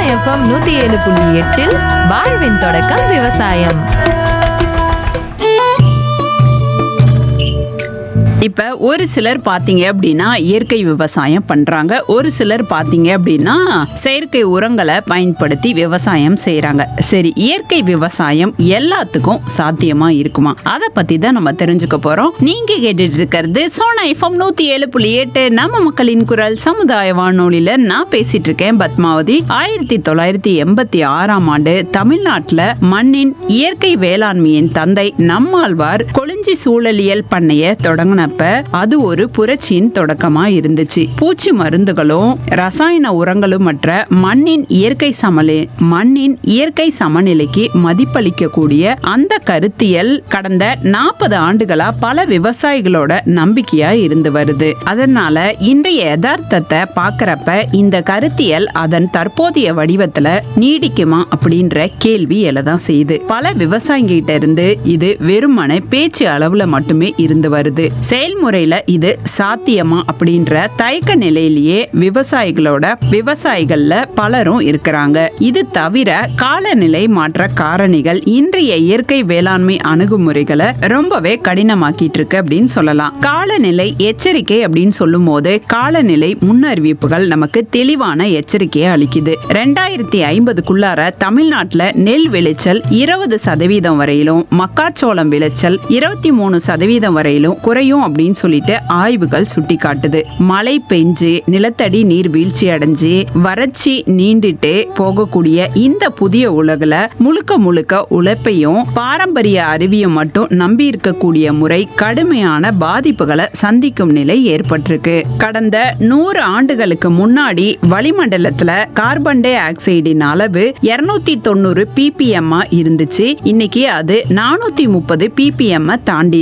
FM நூத்தி ஏழு புள்ளி எட்டில் வாழ்வின் தொடக்கம் விவசாயம் இப்ப ஒரு சிலர் பாத்தீங்க அப்படின்னா இயற்கை விவசாயம் பண்றாங்க ஒரு சிலர் பாத்தீங்க அப்படின்னா செயற்கை உரங்களை பயன்படுத்தி விவசாயம் செய்றாங்க சரி இயற்கை விவசாயம் எல்லாத்துக்கும் சாத்தியமா இருக்குமா அத பத்தி தான் நம்ம தெரிஞ்சுக்க போறோம் நீங்க கேட்டுட்டு இருக்கிறது சோனா எஃப்எம் நூத்தி ஏழு புள்ளி எட்டு நம்ம மக்களின் குரல் சமுதாய வானொலியில நான் பேசிட்டு இருக்கேன் பத்மாவதி ஆயிரத்தி தொள்ளாயிரத்தி எண்பத்தி ஆறாம் ஆண்டு தமிழ்நாட்டுல மண்ணின் இயற்கை வேளாண்மையின் தந்தை நம்மாழ்வார் கொளிஞ்சி சூழலியல் பண்ணைய தொடங்கினப்ப அது ஒரு புரட்சியின் தொடக்கமா இருந்துச்சு பூச்சி மருந்துகளும் ரசாயன உரங்களும் மற்ற மண்ணின் இயற்கை சமநிலை மண்ணின் இயற்கை சமநிலைக்கு மதிப்பளிக்கக்கூடிய அந்த கருத்தியல் கடந்த நாற்பது ஆண்டுகளா பல விவசாயிகளோட நம்பிக்கையா இருந்து வருது அதனால இன்றைய யதார்த்தத்தை பார்க்கறப்ப இந்த கருத்தியல் அதன் தற்போதைய வடிவத்துல நீடிக்குமா அப்படின்ற கேள்வி எழதான் செய்யுது பல விவசாயிகிட்ட இருந்து இது வெறுமனே பேச்சு அளவுல மட்டுமே இருந்து வருது செயல்முறையில இது சாத்தியமா அப்படின்ற தயக்க நிலையிலேயே விவசாயிகளோட விவசாயிகள்ல பலரும் இருக்கிறாங்க இது தவிர காலநிலை மாற்ற காரணிகள் இன்றைய இயற்கை வேளாண்மை அணுகுமுறைகளை ரொம்பவே கடினமாக்கிட்டு இருக்கு அப்படின்னு சொல்லலாம் காலநிலை எச்சரிக்கை அப்படின்னு சொல்லும் போது காலநிலை முன்னறிவிப்புகள் நமக்கு தெளிவான எச்சரிக்கையை அளிக்குது ரெண்டாயிரத்தி ஐம்பதுக்குள்ளார தமிழ்நாட்டுல நெல் விளைச்சல் இருபது சதவீதம் வரையிலும் மக்காச்சோளம் விளைச்சல் இருபத்தி மூணு சதவீதம் வரையிலும் குறையும் அப்படின்னு சொல்லிட்டு ஆய்வுகள் சுட்டி காட்டுது மழை பெஞ்சு நிலத்தடி நீர் வீழ்ச்சி அடைஞ்சு வறட்சி நீண்டுட்டு போகக்கூடிய இந்த புதிய உலகுல முழுக்க முழுக்க உழைப்பையும் பாரம்பரிய அறிவியும் மட்டும் நம்பி இருக்கக்கூடிய முறை கடுமையான பாதிப்புகளை சந்திக்கும் நிலை ஏற்பட்டிருக்கு கடந்த நூறு ஆண்டுகளுக்கு முன்னாடி வளிமண்டலத்துல கார்பன் டை ஆக்சைடின் அளவு இருநூத்தி தொண்ணூறு பிபிஎம் இருந்துச்சு இன்னைக்கு அது நானூத்தி முப்பது பிபிஎம் தாண்டி